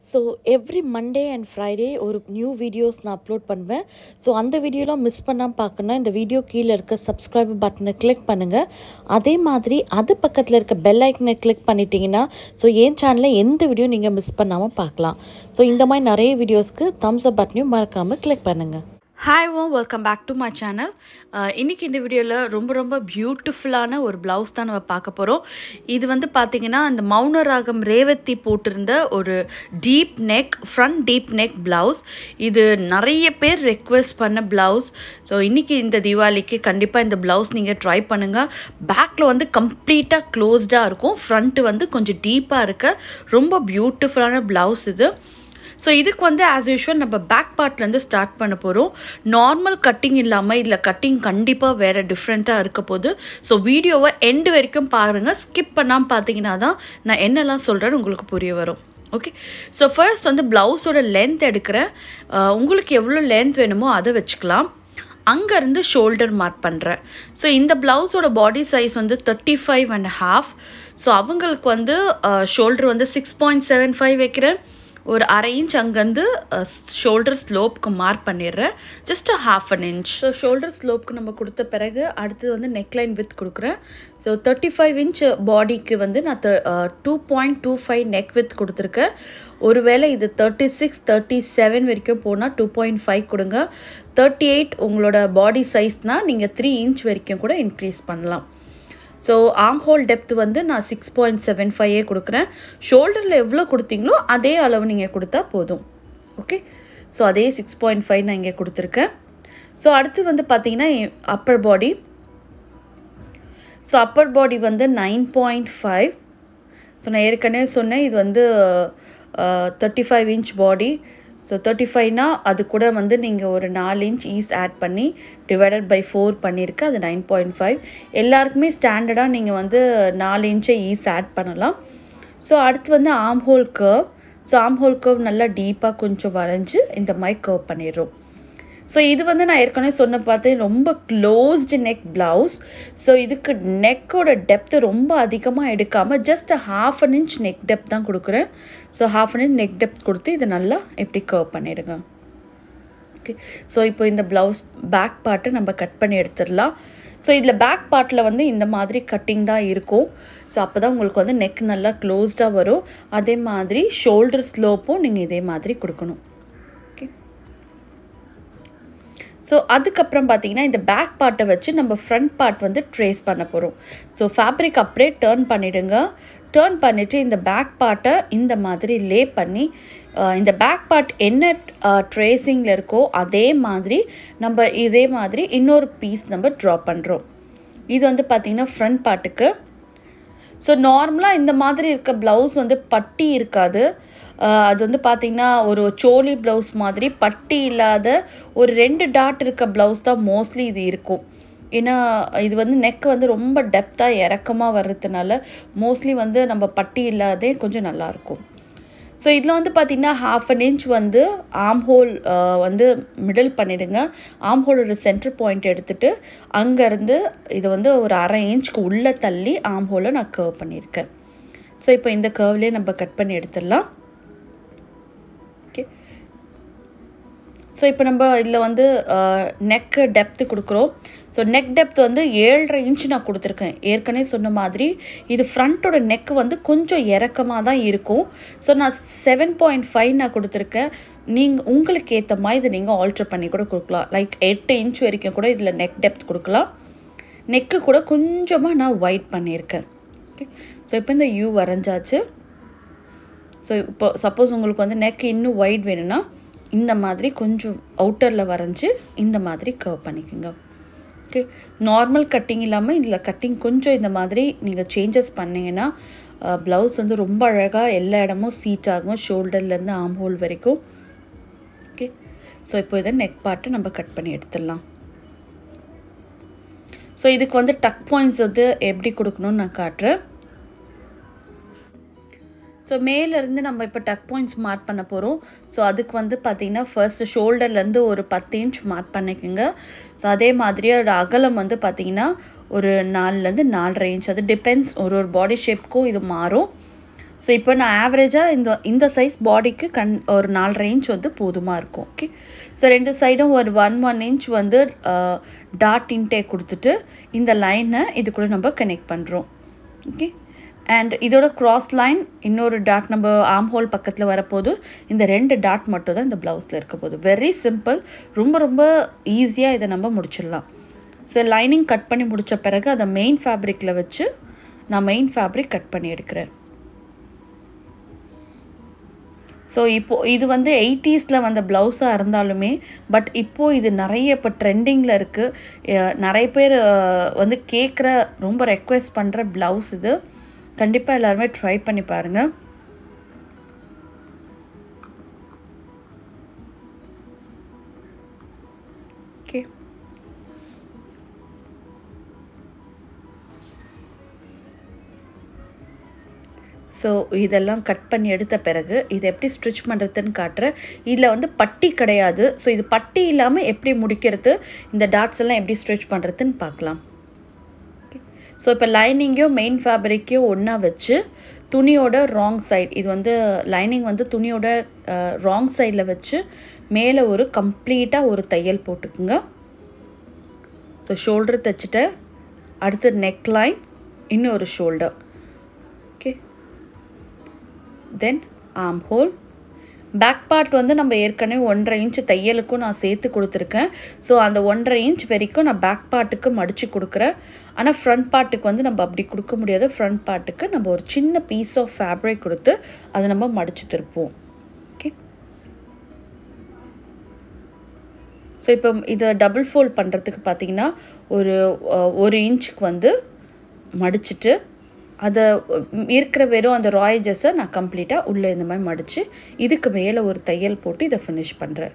so every Monday and Friday ஒரு new videos நான் upload பண்ணுவேன் ஸோ அந்த வீடியோலாம் மிஸ் பண்ணாமல் பார்க்கணுன்னா இந்த வீடியோ கீழே இருக்க சப்ஸ்கிரைப் பட்டனை கிளிக் பண்ணுங்கள் அதே மாதிரி அது பக்கத்தில் இருக்க பெல் ஐக்கனை கிளிக் பண்ணிட்டீங்கன்னா ஸோ என் சேனலில் எந்த வீடியோ நீங்கள் மிஸ் பண்ணாமல் பார்க்கலாம் ஸோ இந்த மாதிரி நிறைய வீடியோஸ்க்கு தம்ஸ் அப் பட்டனையும் மறக்காமல் கிளிக் பண்ணுங்கள் hi oh welcome back to my channel இன்றைக்கி இந்த வீடியோவில் ரொம்ப ரொம்ப பியூட்டிஃபுல்லான ஒரு ப்ளவுஸ் தான் நம்ம பார்க்க போகிறோம் இது வந்து பார்த்திங்கன்னா அந்த மௌன ராகம் ரேவதி போட்டிருந்த ஒரு deep neck front deep neck blouse இது நிறைய பேர் ரெக்வெஸ்ட் பண்ண ப்ளவுஸ் ஸோ இன்றைக்கி இந்த தீபாவளிக்கு கண்டிப்பாக இந்த ப்ளவுஸ் நீங்கள் ட்ரை பண்ணுங்கள் பேக்கில் வந்து கம்ப்ளீட்டாக க்ளோஸ்டாக இருக்கும் ஃப்ரண்ட்டு வந்து கொஞ்சம் டீப்பாக இருக்க ரொம்ப பியூட்டிஃபுல்லான ப்ளவுஸ் இது ஸோ இதுக்கு வந்து ஆஸ் யூஷுவல் நம்ம பேக் பார்ட்லேருந்து ஸ்டார்ட் பண்ண போகிறோம் நார்மல் கட்டிங் இல்லாமல் இதில் கட்டிங் கண்டிப்பாக வேறு டிஃப்ரெண்ட்டாக இருக்க போது ஸோ வீடியோவை எண்டு வரைக்கும் பாருங்கள் ஸ்கிப் பண்ணாமல் பார்த்தீங்கன்னா தான் நான் என்னெல்லாம் சொல்கிறேன்னு உங்களுக்கு புரிய வரும் ஓகே ஸோ ஃபர்ஸ்ட் வந்து ப்ளவுஸோட லென்த் எடுக்கிறேன் அஹ் உங்களுக்கு எவ்வளோ லென்த் வேணுமோ அதை வச்சுக்கலாம் அங்கேருந்து ஷோல்டர் மார்க் பண்ணுறேன் ஸோ இந்த ப்ளவுஸோட பாடி சைஸ் வந்து thirty five and half so அவங்களுக்கு வந்து ஷோல்டர் வந்து சிக்ஸ் பாயிண்ட் செவன் ஃபைவ் வைக்கிறேன் ஒரு அரை இன்ச் அங்கேருந்து ஷோல்டர் ஸ்லோப்க்கு மார்க் பண்ணிடுறேன் just half an inch so shoulder ஸ்லோப்க்கு நம்ம கொடுத்த பிறகு அடுத்தது வந்து நெக்லைன் வித் கொடுக்குறேன் ஸோ தேர்ட்டி ஃபைவ் இன்ச் பாடிக்கு வந்து நான் two point two five neck width கொடுத்துருக்கேன் ஒருவேளை இது தேர்ட்டி சிக்ஸ் தேர்ட்டி செவன் வரைக்கும் போனால் டூ பாயிண்ட் ஃபைவ் கொடுங்க தேர்ட்டி எயிட் உங்களோட பாடி சைஸ்னால் நீங்கள் த்ரீ இன்ச் வரைக்கும் கூட இன்க்ரீஸ் பண்ணலாம் ஸோ ஆம் ஹோல் டெப்த் வந்து நான் சிக்ஸ் பாயிண்ட் செவன் ஃபைவே கொடுக்குறேன் ஷோல்டரில் எவ்வளோ கொடுத்தீங்களோ அதே அளவு நீங்கள் கொடுத்தா போதும் ஓகே ஸோ அதே சிக்ஸ் பாயிண்ட் ஃபைவ் நான் இங்கே கொடுத்துருக்கேன் ஸோ அடுத்து வந்து பார்த்தீங்கன்னா upper body so upper body வந்து நைன் பாயிண்ட் ஃபைவ் ஸோ நான் ஏற்கனவே சொன்னேன் இது வந்து thirty five inch body so thirty ஃபைவ்னா அது கூட வந்து நீங்கள் ஒரு நாலு இன்ச் ஈஸ் ஆட் பண்ணி டிவைடட் பை ஃபோர் பண்ணியிருக்கு அது நைன் பாயிண்ட் ஃபைவ் எல்லாருக்குமே ஸ்டாண்டர்டாக நீங்கள் வந்து நாலு இன்ச்சை ஈஸ் ஆட் பண்ணலாம் ஸோ அடுத்து வந்து armhole curve so armhole curve நல்லா டீப்பாக கொஞ்சம் வரைஞ்சி இந்த மாதிரி கர்வ் பண்ணிடுறோம் ஸோ இது வந்து நான் ஏற்கனவே சொன்ன பார்த்து ரொம்ப க்ளோஸ்டு நெக் ப்ளவுஸ் ஸோ இதுக்கு நெக்கோட டெப்த்து ரொம்ப அதிகமாக எடுக்காமல் just half an inch neck depth தான் கொடுக்குறேன் so half an inch neck depth கொடுத்து இதை நல்லா எப்படி கர்வ் பண்ணிடுங்க ஓகே ஸோ இப்போ இந்த ப்ளவுஸ் பேக் பார்ட்டை நம்ம கட் பண்ணி எடுத்துடலாம் ஸோ இதில் பேக் பார்ட்டில் வந்து இந்த மாதிரி கட்டிங் தான் இருக்கும் ஸோ அப்போ தான் உங்களுக்கு வந்து நெக் நல்லா க்ளோஸ்டாக வரும் அதே மாதிரி ஷோல்டர் ஸ்லோப்பும் நீங்கள் இதே மாதிரி கொடுக்கணும் ஓகே ஸோ அதுக்கப்புறம் பார்த்தீங்கன்னா இந்த பேக் பார்ட்டை வச்சு நம்ம ஃப்ரண்ட் பார்ட் வந்து ட்ரேஸ் பண்ண போகிறோம் ஸோ ஃபேப்ரிக் அப்படியே டேர்ன் பண்ணிவிடுங்க டேர்ன் பண்ணிவிட்டு இந்த பேக் பார்ட்டை இந்த மாதிரி லே பண்ணி இந்த பேக் பார்ட் என்ன ட்ரேசிங்கில் இருக்கோ அதே மாதிரி நம்ம இதே மாதிரி இன்னொரு பீஸ் நம்ம ட்ரா பண்ணுறோம் இது வந்து பார்த்திங்கன்னா ஃப்ரண்ட் பார்ட்டுக்கு ஸோ நார்மலாக இந்த மாதிரி இருக்க ப்ளவுஸ் வந்து பட்டி இருக்காது அது வந்து பார்த்திங்கன்னா ஒரு சோலி ப்ளவுஸ் மாதிரி பட்டி இல்லாத ஒரு ரெண்டு டாட் இருக்க ப்ளவுஸ் தான் மோஸ்ட்லி இது இருக்கும் ஏன்னா இது வந்து நெக் வந்து ரொம்ப டெப்த்தாக இறக்கமாக வர்றதுனால மோஸ்ட்லி வந்து நம்ம பட்டி இல்லாதே கொஞ்சம் நல்லாயிருக்கும் ஸோ இதில் வந்து பார்த்திங்கன்னா ஹாஃப் அன் இன்ச் வந்து ஆம் ஹோல் வந்து மிடில் பண்ணிவிடுங்க ஆம் ஹோலோட சென்டர் பாயிண்ட் எடுத்துகிட்டு அங்கேருந்து இதை வந்து ஒரு அரை இன்ச்சுக்கு உள்ளே தள்ளி ஆம் ஹோலை நான் கர்வ் பண்ணியிருக்கேன் ஸோ இப்போ இந்த கர்வ்லேயே நம்ம கட் பண்ணி எடுத்துடலாம் ஓகே ஸோ இப்போ நம்ம இதில் வந்து நெக்கு டெப்த்து கொடுக்குறோம் ஸோ நெக் டெப்த் வந்து ஏழரை இன்ச் நான் கொடுத்துருக்கேன் ஏற்கனவே சொன்ன மாதிரி இது ஃப்ரண்ட்டோட நெக் வந்து கொஞ்சம் இறக்கமாக தான் இருக்கும் ஸோ நான் செவன் பாயிண்ட் ஃபைவ் நான் கொடுத்துருக்கேன் நீங்கள் உங்களுக்கு ஏற்ற மாதிரி இதை நீங்கள் ஆல்ட்ரு பண்ணி கூட கொடுக்கலாம் லைக் எட்டு இன்ச் வரைக்கும் கூட இதில் நெக் டெப்த் கொடுக்கலாம் நெக்கு கூட கொஞ்சமாக நான் ஒயிட் பண்ணியிருக்கேன் ஓகே ஸோ இப்போ இந்த யூ வரைஞ்சாச்சு ஸோ இப்போ சப்போஸ் உங்களுக்கு வந்து நெக் இன்னும் ஒயிட் வேணும்னா இந்த மாதிரி கொஞ்சம் அவுட்டரில் வரைஞ்சி இந்த மாதிரி கர்வ் பண்ணிக்கோங்க ஓகே நார்மல் கட்டிங் இல்லாமல் இதில் கட்டிங் கொஞ்சம் இந்த மாதிரி நீங்கள் சேஞ்சஸ் பண்ணிங்கன்னா ப்ளவுஸ் வந்து ரொம்ப அழகாக எல்லா இடமும் சீட் ஆகும் ஷோல்டர்லேருந்து ஆம் ஹோல் வரைக்கும் ஓகே ஸோ இப்போ இதை நெக் பார்ட்டை நம்ம கட் பண்ணி எடுத்துடலாம் ஸோ இதுக்கு வந்து டக் பாயிண்ட்ஸ் வந்து எப்படி கொடுக்கணும்னு நான் காட்டுறேன் ஸோ மேலேருந்து நம்ம இப்போ டக் பாயிண்ட்ஸ் மார்க் பண்ண போகிறோம் ஸோ அதுக்கு வந்து பார்த்திங்கன்னா ஃபர்ஸ்ட் ஷோல்டர்லேருந்து ஒரு பத்து இன்ச் மார்க் பண்ணிக்கோங்க ஸோ அதே மாதிரி அதோட அகலம் வந்து பார்த்திங்கன்னா ஒரு நாலுலேருந்து நாலரை இன்ச் அது டிபெண்ட்ஸ் ஒரு ஒரு பாடி ஷேப்க்கும் இது மாறும் ஸோ இப்போ நான் ஆவரேஜாக இந்த இந்த சைஸ் பாடிக்கு கண் ஒரு நாலரை இன்ச் வந்து போதுமாக இருக்கும் ஓகே ஸோ ரெண்டு சைடும் ஒரு ஒன் ஒன் இன்ச் வந்து டாட் இன்டேக் கொடுத்துட்டு இந்த லைனை இது கூட நம்ம கனெக்ட் பண்ணுறோம் ஓகே அண்ட் இதோட கிராஸ் லைன் இன்னொரு டாட் நம்ம ஆம் ஹோல் பக்கத்தில் வரப்போது இந்த ரெண்டு டாட் மட்டும் தான் இந்த ப்ளவுஸில் இருக்க போகுது வெரி சிம்பிள் ரொம்ப ரொம்ப ஈஸியாக இதை நம்ம முடிச்சிடலாம் ஸோ லைனிங் கட் பண்ணி முடித்த பிறகு அதை மெயின் ஃபேப்ரிக்கில் வச்சு நான் மெயின் ஃபேப்ரிக் கட் பண்ணி எடுக்கிறேன் ஸோ இப்போது இது வந்து எயிட்டிஸில் வந்த ப்ளவுஸாக இருந்தாலுமே பட் இப்போது இது நிறைய இப்போ ட்ரெண்டிங்கில் இருக்குது நிறைய பேர் வந்து கேட்குற ரொம்ப ரெக்வெஸ்ட் பண்ணுற ப்ளவுஸ் இது கண்டிப்பாக எல்லாருமே ட்ரை பண்ணி பாருங்கள் ஓகே ஸோ இதெல்லாம் கட் பண்ணி எடுத்த பிறகு இது எப்படி ஸ்டிச் பண்ணுறதுன்னு காட்டுறேன் இதில் வந்து பட்டி கிடையாது ஸோ இது பட்டி இல்லாமல் எப்படி முடிக்கிறது இந்த டாட்ஸ் எல்லாம் எப்படி ஸ்டிச் பண்ணுறதுன்னு பார்க்கலாம் ஸோ இப்போ லைனிங்கையும் மெயின் ஃபேப்ரிக்கையும் ஒன்றா வச்சு துணியோட ராங் சைட் இது வந்து லைனிங் வந்து துணியோட ராங் சைடில் வச்சு மேலே ஒரு கம்ப்ளீட்டாக ஒரு தையல் போட்டுக்குங்க ஸோ ஷோல்டர் தைச்சிட்டேன் அடுத்து நெக் லைன் இன்னும் ஒரு ஷோல்டர் ஓகே தென் ஆம் ஹோல் பேக் பார்ட் வந்து நம்ம ஏற்கனவே ஒன்றரை இன்ச் தையலுக்கும் நான் சேர்த்து கொடுத்துருக்கேன் ஸோ அந்த ஒன்றரை இன்ச் வரைக்கும் நான் பேக் பார்ட்டுக்கு மடித்து கொடுக்குறேன் ஆனால் ஃப்ரண்ட் பார்ட்டுக்கு வந்து நம்ம அப்படி கொடுக்க முடியாது ஃப்ரண்ட் பார்ட்டுக்கு நம்ம ஒரு சின்ன பீஸ் ஆஃப் ஃபேப்ரிக் கொடுத்து அதை நம்ம மடித்து திருப்போம் ஓகே ஸோ இப்போ இதை டபுள் ஃபோல்ட் பண்ணுறதுக்கு பார்த்தீங்கன்னா ஒரு ஒரு இன்ச்சுக்கு வந்து மடிச்சுட்டு அதை இருக்கிற வெறும் அந்த ராயஜஸை நான் கம்ப்ளீட்டாக உள்ளே இந்த மாதிரி மடித்து இதுக்கு மேலே ஒரு தையல் போட்டு இதை ஃபினிஷ் பண்ணுறேன்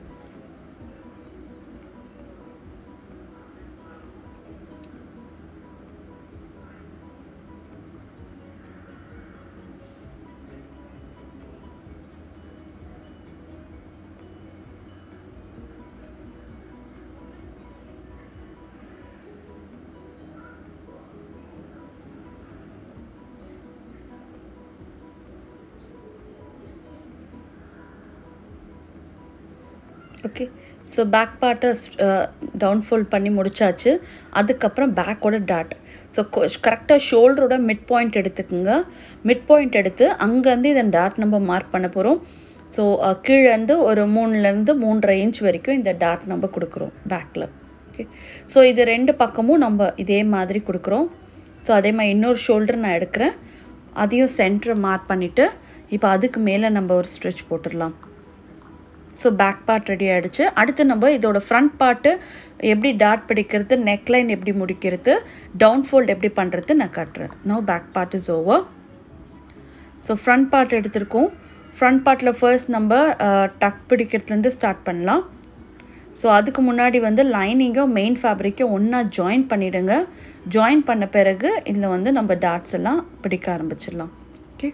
ஓகே ஸோ பேக் பார்ட்டை டவுன் ஃபோல்ட் பண்ணி முடிச்சாச்சு அதுக்கப்புறம் பேக்கோட டாட் ஸோ கரெக்டாக ஷோல்டரோட மிட் பாயிண்ட் எடுத்துக்கோங்க மிட் பாயிண்ட் எடுத்து அங்கேருந்து இதை டாட் நம்ம மார்க் பண்ண போகிறோம் ஸோ கீழேருந்து ஒரு மூணுலேருந்து மூன்றரை இன்ச் வரைக்கும் இந்த டாட் நம்ம கொடுக்குறோம் பேக்கில் ஓகே ஸோ இது ரெண்டு பக்கமும் நம்ம இதே மாதிரி கொடுக்குறோம் ஸோ அதே மாதிரி இன்னொரு ஷோல்டர் நான் எடுக்கிறேன் அதையும் சென்டரை மார்க் பண்ணிவிட்டு இப்போ அதுக்கு மேலே நம்ம ஒரு ஸ்ட்ரெச் போட்டுடலாம் ஸோ பேக் பார்ட் ரெடி ஆகிடுச்சு அடுத்து நம்ம இதோட ஃப்ரண்ட் பார்ட்டு எப்படி டாட் பிடிக்கிறது நெக்லைன் எப்படி முடிக்கிறது டவுன் ஃபோல்ட் எப்படி பண்ணுறது நான் காட்டுறேன் no back part is over so front part எடுத்திருக்கோம் ஃப்ரண்ட் பார்ட்டில் ஃபர்ஸ்ட் நம்ம டக் பிடிக்கிறதுலேருந்து ஸ்டார்ட் பண்ணலாம் ஸோ அதுக்கு முன்னாடி வந்து லைனிங்கும் மெயின் ஃபேப்ரிக்கும் ஒன்றா ஜாயின் பண்ணிவிடுங்க ஜாயின் பண்ண பிறகு இதில் வந்து நம்ம டாட்ஸ் எல்லாம் பிடிக்க ஆரம்பிச்சிடலாம் ஓகே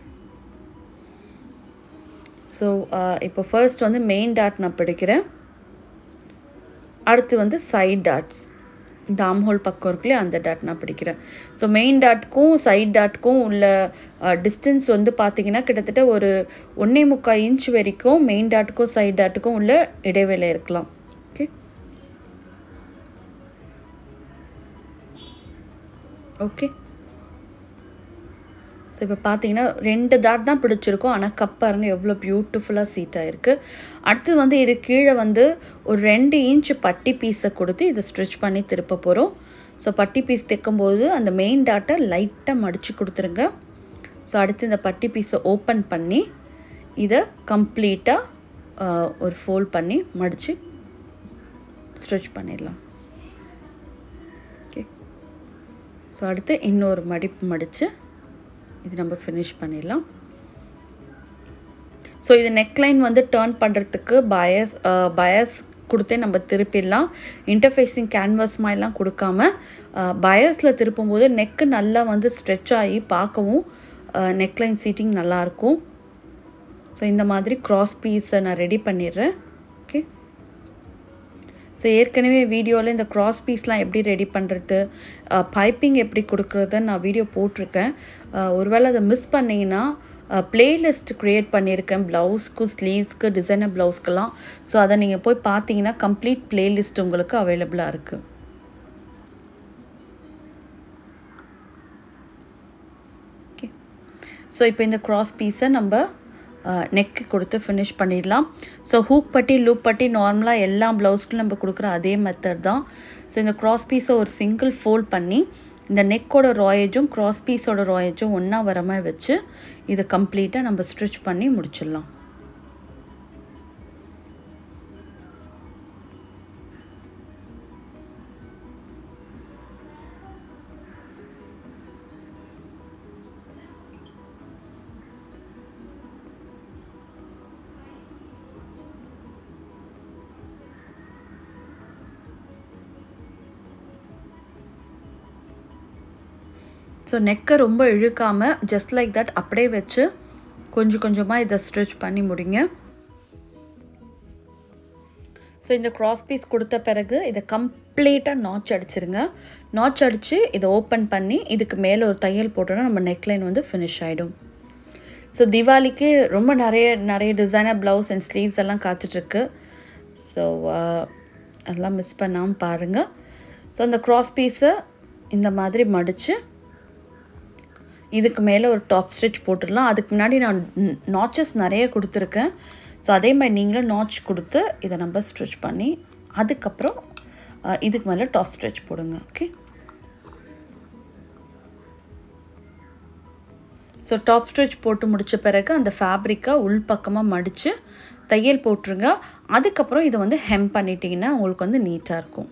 ஸோ இப்போ ஃபர்ஸ்ட் வந்து மெயின் டாட் நான் பிடிக்கிறேன் அடுத்து வந்து சைட் டாட்ஸ் இந்த ஆம்ஹோல் பக்கம் இருக்குல்லையே அந்த டாட் நான் பிடிக்கிறேன் ஸோ மெயின் டாட்க்கும் சைட் டாட்க்கும் உள்ள டிஸ்டன்ஸ் வந்து பார்த்தீங்கன்னா கிட்டத்தட்ட ஒரு ஒன்றே முக்கால் இன்ச் வரைக்கும் மெயின் டாட்டுக்கும் சைட் டாட்டுக்கும் உள்ள இடைவேளை இருக்கலாம் ஓகே ஓகே ஸோ இப்போ பார்த்தீங்கன்னா ரெண்டு டாட் தான் பிடிச்சிருக்கோம் ஆனால் கப் பாருங்க எவ்வளோ பியூட்டிஃபுல்லாக சீட் ஆகிருக்கு அடுத்து வந்து இது கீழே வந்து ஒரு ரெண்டு இன்ச் பட்டி பீஸை கொடுத்து இதை ஸ்ட்ரிச் பண்ணி திருப்ப போகிறோம் ஸோ பட்டி பீஸ் தைக்கும்போது அந்த மெயின் டாட்டை லைட்டாக மடித்து கொடுத்துருங்க ஸோ அடுத்து இந்த பட்டி பீஸை ஓப்பன் பண்ணி இதை கம்ப்ளீட்டாக ஒரு ஃபோல்ட் பண்ணி மடித்து ஸ்ட்ரிச் பண்ணிடலாம் ஓகே ஸோ அடுத்து இன்னொரு மடிப்பு மடித்து இது நம்ம ஃபினிஷ் பண்ணிடலாம் ஸோ இது நெக்லைன் வந்து டேர்ன் பண்ணுறதுக்கு பயஸ் பயஸ் கொடுத்தே நம்ம திருப்பிடலாம் இன்டர்ஃபேஸிங் கேன்வாஸ் மாதிரிலாம் கொடுக்காம பயஸில் திருப்பும்போது நெக்கு நல்லா வந்து ஸ்ட்ரெச் ஆகி பார்க்கவும் நெக்லைன் சீட்டிங் நல்லாயிருக்கும் ஸோ இந்த மாதிரி க்ராஸ் பீஸை நான் ரெடி பண்ணிடுறேன் ஓகே ஸோ ஏற்கனவே வீடியோவில் இந்த க்ராஸ் பீஸ்லாம் எப்படி ரெடி பண்ணுறது பைப்பிங் எப்படி கொடுக்குறதுன்னு நான் வீடியோ போட்டிருக்கேன் ஒருவேளை அதை மிஸ் பண்ணிங்கன்னா பிளேலிஸ்ட் க்ரியேட் பண்ணியிருக்கேன் ப்ளவுஸ்க்கு ஸ்லீவ்ஸ்க்கு டிசைனர் ப்ளவுஸ்க்கெல்லாம் ஸோ அதை நீங்கள் போய் பார்த்தீங்கன்னா கம்ப்ளீட் பிளேலிஸ்ட் உங்களுக்கு அவைலபிளாக இருக்குது ஓகே ஸோ இப்போ இந்த க்ராஸ் பீஸை நம்ம நெக்கு கொடுத்து ஃபினிஷ் பண்ணிடலாம் ஸோ ஹூக் பட்டி லூப் பட்டி நார்மலாக எல்லா ப்ளவுஸ்க்கும் நம்ம கொடுக்குற அதே மெத்தட் தான் ஸோ இந்த க்ராஸ் பீஸை ஒரு சிங்கிள் ஃபோல்ட் பண்ணி இந்த நெக்கோட ராயேஜும் க்ராஸ் பீஸோட ராயேஜும் ஒன்றா வர மாதிரி வச்சு இதை கம்ப்ளீட்டாக நம்ம ஸ்டிச் பண்ணி முடிச்சிடலாம் ஸோ நெக்கை ரொம்ப இழுக்காமல் ஜஸ்ட் லைக் தட் அப்படியே வச்சு கொஞ்சம் கொஞ்சமாக இதை ஸ்ட்ரெச் பண்ணி முடிங்க ஸோ இந்த க்ராஸ் பீஸ் கொடுத்த பிறகு இதை கம்ப்ளீட்டாக நாச் அடிச்சிருங்க நாச் அடித்து இதை ஓப்பன் பண்ணி இதுக்கு மேலே ஒரு தையல் போட்டோன்னா நம்ம நெக்லைன் வந்து ஃபினிஷ் ஆகிடும் ஸோ தீபாவளிக்கு ரொம்ப நிறைய நிறைய டிசைனர் ப்ளவுஸ் அண்ட் ஸ்லீவ்ஸ் எல்லாம் காத்துட்ருக்கு ஸோ அதெல்லாம் மிஸ் பண்ணாமல் பாருங்கள் ஸோ அந்த க்ராஸ் பீஸை இந்த மாதிரி மடித்து இதுக்கு மேலே ஒரு டாப் ஸ்டிச் போட்டுடலாம் அதுக்கு முன்னாடி நான் நாச்சஸ் நிறைய கொடுத்துருக்கேன் ஸோ அதே மாதிரி நீங்களும் நாச் கொடுத்து இதை நம்ம ஸ்டிச் பண்ணி அதுக்கப்புறம் இதுக்கு மேலே டாப் ஸ்டிச் போடுங்க ஓகே ஸோ டாப் ஸ்டிச் போட்டு முடித்த பிறகு அந்த ஃபேப்ரிக்கை உள் பக்கமாக மடித்து தையல் போட்டுருங்க அதுக்கப்புறம் இதை வந்து ஹெம் பண்ணிட்டீங்கன்னா உங்களுக்கு வந்து நீட்டாக இருக்கும்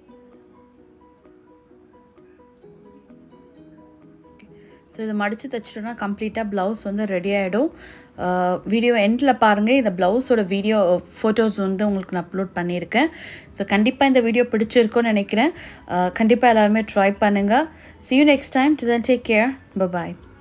ஸோ இதை மடித்து தைச்சிட்டோன்னா கம்ப்ளீட்டாக ப்ளவுஸ் வந்து ரெடி ஆகிடும் வீடியோ எண்டில் பாருங்கள் இந்த ப்ளவுஸோட வீடியோ ஃபோட்டோஸ் வந்து உங்களுக்கு நான் அப்லோட் பண்ணியிருக்கேன் ஸோ கண்டிப்பாக இந்த வீடியோ பிடிச்சிருக்கும்னு நினைக்கிறேன் கண்டிப்பாக எல்லாருமே ட்ரை பண்ணுங்கள் see you next time to then take care bye